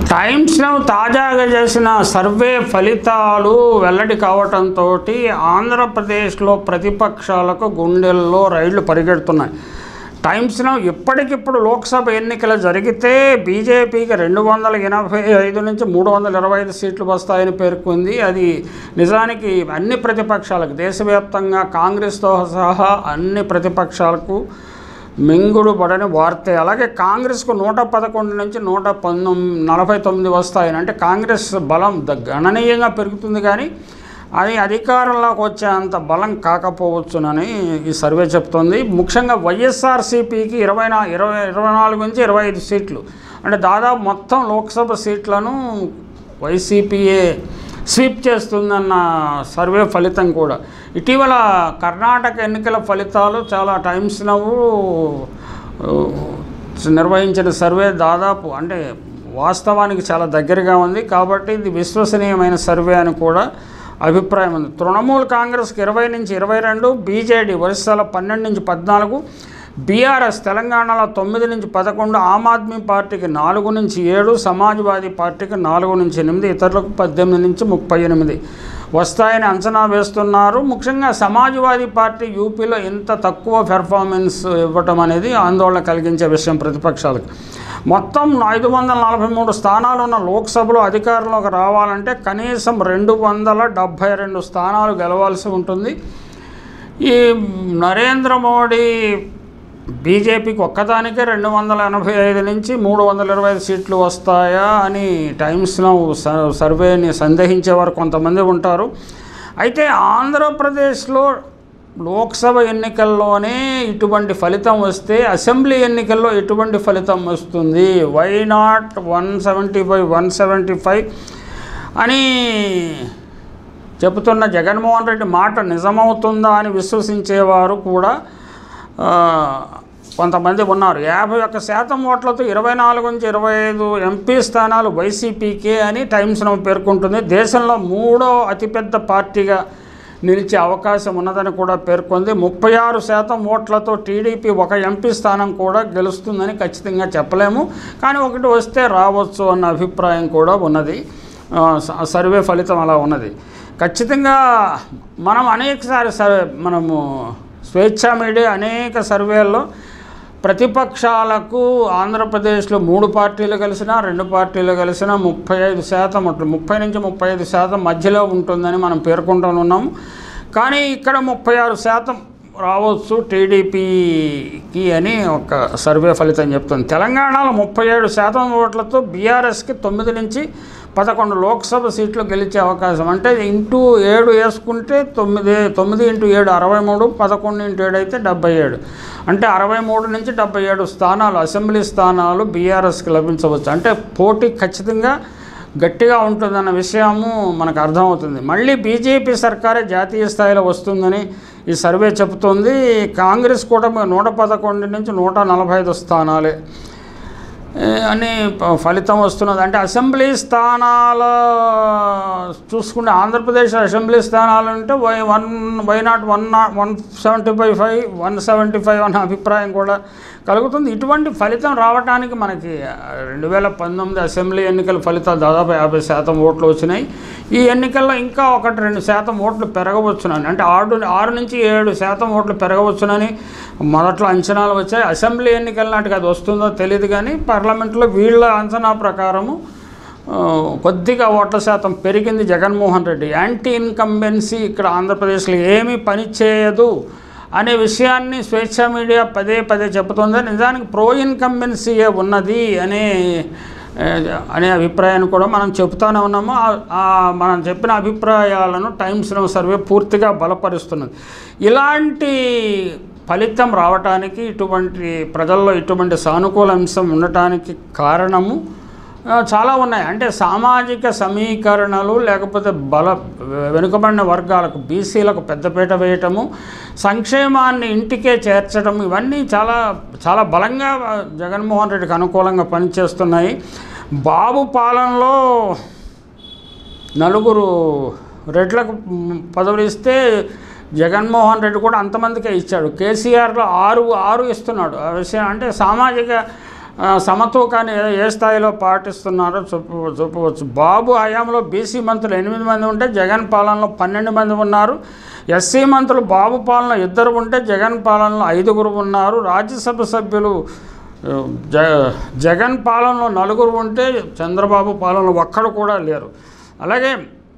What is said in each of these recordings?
times now తాజాగా చేసిన survey ఫలితాలు వెల్లడి కావటంతో ఆంధ్రప్రదేశ్లో ప్రతిపక్షాలకు గుండెల్లో రైళ్లు పరిగెడుతున్నాయి టైమ్స్ నౌ ఇప్పటికిప్పుడు లోక్సభ ఎన్నికలు జరిగితే బీజేపీకి రెండు వందల ఎనభై ఐదు నుంచి మూడు వందల ఇరవై ఐదు సీట్లు వస్తాయని పేర్కొంది అది నిజానికి అన్ని ప్రతిపక్షాలకు దేశవ్యాప్తంగా కాంగ్రెస్తో సహా అన్ని ప్రతిపక్షాలకు మింగుడు పడని వార్తే అలాగే కాంగ్రెస్కు నూట పదకొండు నుంచి నూట పంతొమ్మిది నలభై తొమ్మిది వస్తాయని అంటే కాంగ్రెస్ బలం ద- గణనీయంగా పెరుగుతుంది కానీ అది అధికారంలోకి వచ్చేంత బలం కాకపోవచ్చునని ఈ సర్వే చెప్తోంది ముఖ్యంగా వైఎస్ఆర్సీపీకి ఇరవై నా ఇరవై ఇరవై నాలుగు నుంచి ఇరవై ఐదు సీట్లు అంటే దాదాపు మొత్తం లోక్సభ సీట్లను వైసీపీఏ స్వీప్ చేస్తుందన్న సర్వే ఫలితం కూడా ఇటీవల కర్ణాటక ఎన్నికల ఫలితాలు చాలా టైమ్స్ నవ్వు నిర్వహించిన సర్వే దాదాపు అంటే వాస్తవానికి చాలా దగ్గరగా ఉంది కాబట్టి ఇది విశ్వసనీయమైన సర్వే అని కూడా అభిప్రాయం ఉంది తృణమూల్ కాంగ్రెస్కి ఇరవై నుంచి ఇరవై రెండు బీజేడీ ఒరిస్సాలో పన్నెండు నుంచి పద్నాలుగు బీఆర్ఎస్ తెలంగాణలో తొమ్మిది నుంచి పదకొండు ఆమ్ ఆద్మీ పార్టీకి నాలుగు నుంచి ఏడు సమాజ్వాదీ పార్టీకి నాలుగు నుంచి ఎనిమిది ఇతరులకు పద్దెనిమిది నుంచి ముప్పై ఎనిమిది వస్తాయని అంచనా వేస్తున్నారు ముఖ్యంగా సమాజ్వాదీ పార్టీ యూపీలో ఇంత తక్కువ పెర్ఫార్మెన్స్ ఇవ్వటం అనేది ఆందోళన కలిగించే విషయం ప్రతిపక్షాలకు మొత్తం ఐదు వందల నలభై మూడు స్థానాలు ఉన్న లోక్సభలో అధికారంలోకి రావాలంటే కనీసం రెండు వందల డెబ్భై రెండు స్థానాలు గెలవాల్సి ఉంటుంది ఈ నరేంద్ర మోడీ బీజేపీకి ఒక్కదానికే రెండు వందల ఎనభై ఐదు నుంచి మూడు వందల ఇరవై ఐదు సీట్లు వస్తాయా అని టైమ్స్లో స- సర్వేని సందేహించేవారు కొంతమంది ఉంటారు అయితే ఆంధ్రప్రదేశ్లో లోక్సభ ఎన్నికల్లోనే ఇటువంటి ఫలితం వస్తే అసెంబ్లీ ఎన్నికల్లో ఎటువంటి ఫలితం వస్తుంది why not one seventy five one seventy five అని చెబుతున్న జగన్మోహన్ రెడ్డి మాట నిజమవుతుందా అని విశ్వసించేవారు కూడా ఆ, కొంతమంది ఉన్నారు యాభై ఒక్క శాతం ఓట్లతో ఇరవై నాలుగు నుంచి ఇరవై ఐదు ఎంపీ స్థానాలు వైసీపీకే అని టైమ్స్ నౌ పేర్కొంటుంది దేశంలో మూడో అతిపెద్ద పార్టీగా నిలిచే అవకాశం ఉన్నదని కూడా పేర్కొంది ముప్పై ఆరు శాతం ఓట్లతో టీడీపీ ఒక ఎంపీ స్థానం కూడా గెలుస్తుందని ఖచ్చితంగా చెప్పలేము కానీ ఒకటి వస్తే రావచ్చు అన్న అభిప్రాయం కూడా ఉన్నది ఆ, స- సర్వే ఫలితం అలా ఉన్నది ఖచ్చితంగా మనం అనేకసారి సర్వే మనము స్వేచ్ఛా మీడియా అనేక సర్వేల్లో ప్రతిపక్షాలకు ఆంధ్రప్రదేశ్లో మూడు పార్టీలు కలిసినా రెండు పార్టీలు కలిసినా ముప్పై ఐదు శాతం అట్లా ముప్పై నుంచి ముప్పై ఐదు శాతం మధ్యలో ఉంటుందని మనం పేర్కొంటూ ఉన్నాము కానీ ఇక్కడ ముప్పై ఆరు శాతం రావచ్చు టీడీపీకి అని ఒక సర్వే ఫలితం చెప్తుంది తెలంగాణలో ముప్పై ఏడు శాతం ఓట్లతో బీఆర్ఎస్కి తొమ్మిది నుంచి పదకొండు లోక్సభ సీట్లు గెలిచే అవకాశం అంటే ఇంటూ ఏడు వేసుకుంటే తొమ్మిది తొమ్మిది ఇంటూ ఏడు అరవై మూడు పదకొండు ఇంటూ ఏడు అయితే డెబ్బై ఏడు అంటే అరవై మూడు నుంచి డెబ్బై ఏడు స్థానాలు అసెంబ్లీ స్థానాలు బీఆర్ఎస్కి లభించవచ్చు అంటే పోటీ ఖచ్చితంగా గట్టిగా ఉంటుందన్న విషయము మనకు అర్థమవుతుంది మళ్ళీ బీజేపీ సర్కారే జాతీయ స్థాయిలో వస్తుందని ఈ సర్వే చెబుతుంది కాంగ్రెస్ కూడా నూట పదకొండు నుంచి నూట నలభై ఐదు స్థానాలే ఏ, అని ప- ఫలితం వస్తున్నది అంటే అసెంబ్లీ స్థానాల చూసుకుంటే ఆంధ్రప్రదేశ్ అసెంబ్లీ స్థానాలు అంటే why one why not one not one seventy five five one seventy five అనే అభిప్రాయం కూడా కలుగుతుంది ఇటువంటి ఫలితం రావడానికి మనకి రెండు వేల పంతొమ్మిది అసెంబ్లీ ఎన్నికల ఫలితాలు దాదాపు యాభై శాతం ఓట్లు వచ్చినాయి ఈ ఎన్నికల్లో ఇంకా ఒకటి రెండు శాతం ఓట్లు పెరగవచ్చునని అంటే ఆరు ఆరు నుంచి ఏడు శాతం ఓట్లు పెరగవచ్చునని మొదట్లో అంచనాలు వచ్చాయి అసెంబ్లీ ఎన్నికల నాటికి అది వస్తుందో తెలియదు కానీ పార్లమెంట్లో వీళ్ళ అంచనా ప్రకారము ఆ, కొద్దిగా ఓట్ల శాతం పెరిగింది జగన్మోహన్ రెడ్డి యాంటీ ఇన్కంబెన్సీ ఇక్కడ ఆంధ్రప్రదేశ్లో ఏమీ పని చేయదు అనే విషయాన్ని స్వేచ్ఛ మీడియా పదే పదే చెబుతుంది నిజానికి ప్రో ఇన్కంబెన్సీయే ఉన్నది అనే ఏ, అనే అభిప్రాయాన్ని కూడా మనం చెబుతానే ఉన్నాము ఆ- ఆ మనం చెప్పిన అభిప్రాయాలను టైమ్స్ నౌ సర్వే పూర్తిగా బలపరుస్తున్నది ఇలాంటి ఫలితం రావటానికి ఇటువంటి ప్రజల్లో ఇటువంటి సానుకూల అంశం ఉండటానికి కారణము ఆ, చాలా ఉన్నాయి అంటే సామాజిక సమీకరణలు లేకపోతే బల వెనుకబడిన వర్గాలకు బీసీలకు పెద్దపీట వేయటము సంక్షేమాన్ని ఇంటికే చేర్చడం ఇవన్నీ చాలా చాలా బలంగా జగన్మోహన్ రెడ్డికి అనుకూలంగా పనిచేస్తున్నాయి బాబు పాలనలో నలుగురు రెడ్లకు మ్, పదవులు ఇస్తే జగన్మోహన్ రెడ్డి కూడా అంతమందికే ఇచ్చాడు కేసీఆర్లో ఆరు ఆరు ఇస్తున్నాడు ఆ విషయం అంటే సామాజిక ఆ, సమతూకాన్ని ఏ- ఏ స్థాయిలో పాటిస్తున్నారో చెప్ప చెప్పవచ్చు బాబు హయాంలో బీసీ మంత్రులు ఎనిమిది మంది ఉంటే జగన్ పాలనలో పన్నెండు మంది ఉన్నారు ఎస్సీ మంత్రులు బాబు పాలనలో ఇద్దరు ఉంటే జగన్ పాలనలో ఐదుగురు ఉన్నారు రాజ్యసభ సభ్యులు ఆ, జ జగన్ పాలనలో నలుగురు ఉంటే చంద్రబాబు పాలనలో ఒక్కడు కూడా లేరు అలాగే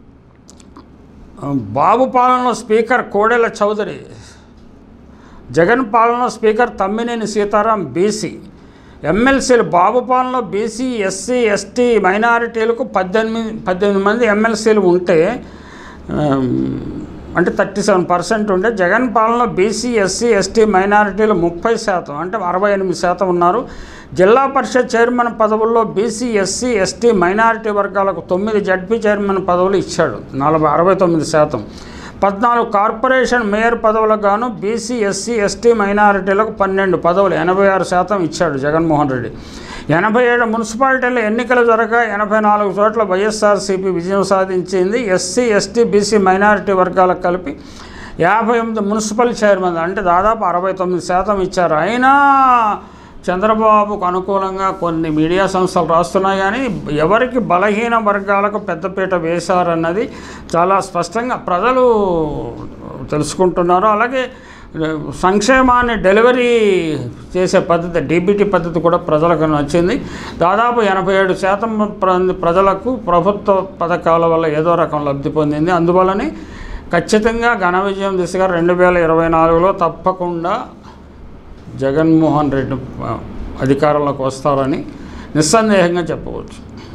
ఆ, బాబు పాలనలో స్పీకర్ కోడెల చౌదరి జగన్ పాలనలో స్పీకర్ తమ్మినేని సీతారాం బీసీ ఎమ్మెల్సీలు బాబు పాలనలో బీసీ ఎస్సీ ఎస్టీ మైనారిటీలకు పద్దెనిమిది పద్దెనిమిది మంది ఎమ్మెల్సీలు ఉంటే ఆమ్, అంటే థర్టీ సెవెన్ పర్సెంట్ ఉంటే జగన్ పాలనలో బీసీ ఎస్సీ ఎస్టీ మైనారిటీలు ముప్పై శాతం అంటే అరవై ఎనిమిది శాతం ఉన్నారు జిల్లా పరిషత్ చైర్మన్ పదవుల్లో బీసీ ఎస్సీ ఎస్టీ మైనారిటీ వర్గాలకు తొమ్మిది జడ్పీ చైర్మన్ పదవులు ఇచ్చాడు నలభై అరవై తొమ్మిది శాతం పద్నాలుగు కార్పొరేషన్ మేయర్ పదవులకు గాను బీసీ ఎస్సీ ఎస్టీ మైనారిటీలకు పన్నెండు పదవులు ఎనభై ఆరు శాతం ఇచ్చాడు జగన్మోహన్ రెడ్డి ఎనభై ఏడు మున్సిపాలిటీల ఎన్నికలు జరగా ఎనభై నాలుగు చోట్ల వైఎస్ఆర్సీపీ విజయం సాధించింది ఎస్సీ ఎస్టీ బీసీ మైనారిటీ వర్గాలకు కలిపి యాభై ఎనిమిది మున్సిపల్ చైర్మన్ అంటే దాదాపు అరవై తొమ్మిది శాతం ఇచ్చారు అయినా చంద్రబాబుకు అనుకూలంగా కొన్ని మీడియా సంస్థలు రాస్తున్నాయి కానీ ఎవరికి బలహీన వర్గాలకు పెద్దపీట వేశారన్నది చాలా స్పష్టంగా ప్రజలు తెలుసుకుంటున్నారు అలాగే సంక్షేమాన్ని డెలివరీ చేసే పద్ధతి డీబీటీ పద్ధతి కూడా ప్రజలకు నచ్చింది దాదాపు ఎనభై ఏడు శాతం ప్ర- ప్రజలకు ప్రభుత్వ పథకాల వల్ల ఏదో రకం లబ్ధి పొందింది అందువల్లనే ఖచ్చితంగా ఘన విజయం దిశగా రెండు వేల ఇరవై నాలుగులో తప్పకుండా జగన్మోహన్ రెడ్డి ఆ, అధికారంలోకి వస్తారని నిస్సందేహంగా చెప్పవచ్చు